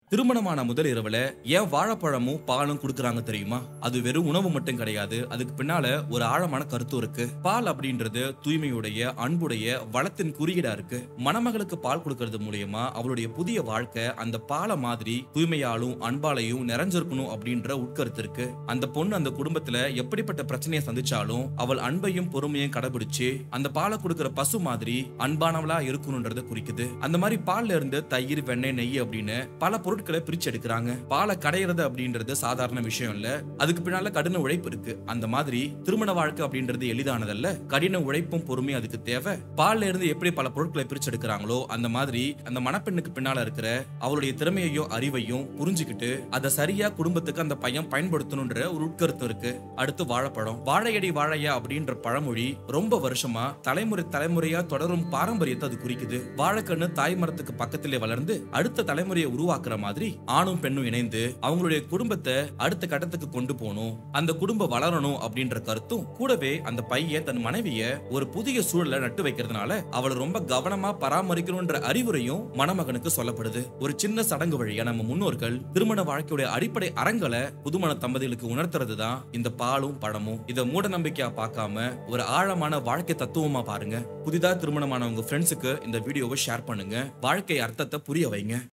திருமணமான முதல் இரவுல ஏன் வாழைப்பழமும் பாலும் கொடுக்கறாங்க தெரியுமா அது வெறும் உணவு மட்டும் கிடையாது அதுக்கு பின்னால ஒரு ஆழமான கருத்து இருக்கு பால் அப்படின்றது தூய்மையுடைய அன்புடைய வளத்தின் குறியீடா இருக்கு மணமகளுக்கு பால் கொடுக்கறது மூலியமா அவளுடைய புதிய வாழ்க்கை அந்த பாலை மாதிரி தூய்மையாலும் அன்பாலையும் நிறைஞ்சிருக்கணும் அப்படின்ற உட்கருத்து இருக்கு அந்த பொண்ணு அந்த குடும்பத்துல எப்படிப்பட்ட பிரச்சனையை சந்திச்சாலும் அவள் அன்பையும் பொறுமையும் கடைபிடிச்சு அந்த பாலை கொடுக்கிற பசு மாதிரி அன்பானவளா இருக்கணும்ன்றத குறிக்குது அந்த மாதிரி பால்ல இருந்து தயிர் வெண்ணெய் நெய் அப்படின்னு பல பொருட்களை பிரிச்சு எடுக்கிறாங்க பாலை கடையிறது அப்படின்றது சாதாரண விஷயம் இல்ல அதுக்கு பின்னால கடின உழைப்பு இருக்கு அந்த மாதிரி திருமண வாழ்க்கை அப்படின்றது எளிதானதல்ல கடின உழைப்பும் பொறுமையும் அதுக்கு தேவை பால்ல இருந்து எப்படி பல பொருட்களை பிரிச்சு எடுக்கிறாங்களோ அந்த மாதிரி அந்த மணப்பெண்ணுக்கு பின்னால இருக்கிற அவளுடைய திறமையையும் அறிவையும் புரிஞ்சுக்கிட்டு அதை சரியா குடும்பத்துக்கு அந்த பையன் பயன்படுத்தணும்ன்ற ஒரு உட்கருத்து இருக்கு அடுத்து வாழைப்பழம் வாழையடி வாழையா அப்படின்ற பழமொழி ரொம்ப வருஷமா தலைமுறை தலைமுறையா தொடரும் பாரம்பரியத்தை அது குறிக்குது வாழைக்கண்ணு தாய் மரத்துக்கு பக்கத்திலே வளர்ந்து அடுத்த தலைமுறையை உருவாக்குற மாதிரி ஆணும் பெண்ணும் இணைந்து அவங்களுடைய குடும்பத்தை அடுத்த கட்டத்துக்கு கொண்டு போகணும் அந்த குடும்பம் வளரணும் அப்படின்ற கருத்தும் கூடவே அந்த பையன் தன் மனைவிய ஒரு புதிய சூழல நட்டு வைக்கிறதுனால அவளை ரொம்ப கவனமா பராமரிக்கணும்ன்ற அறிவுரையும் மணமகனுக்கு சொல்லப்படுது ஒரு சின்ன சடங்கு வழியா நம்ம முன்னோர்கள் திருமண வாழ்க்கையுடைய அடிப்படை அறங்களை புதுமண தம்பதிகளுக்கு உணர்த்துறது தான் இந்த பாலும் பழமும் இதை மூட நம்பிக்கையா பார்க்காம ஒரு ஆழமான வாழ்க்கை தத்துவமா பாருங்க புதிதா திருமணமான உங்க ஃப்ரெண்ட்ஸுக்கு இந்த வீடியோவை ஷேர் பண்ணுங்க வாழ்க்கை அர்த்தத்தை புரிய வைங்க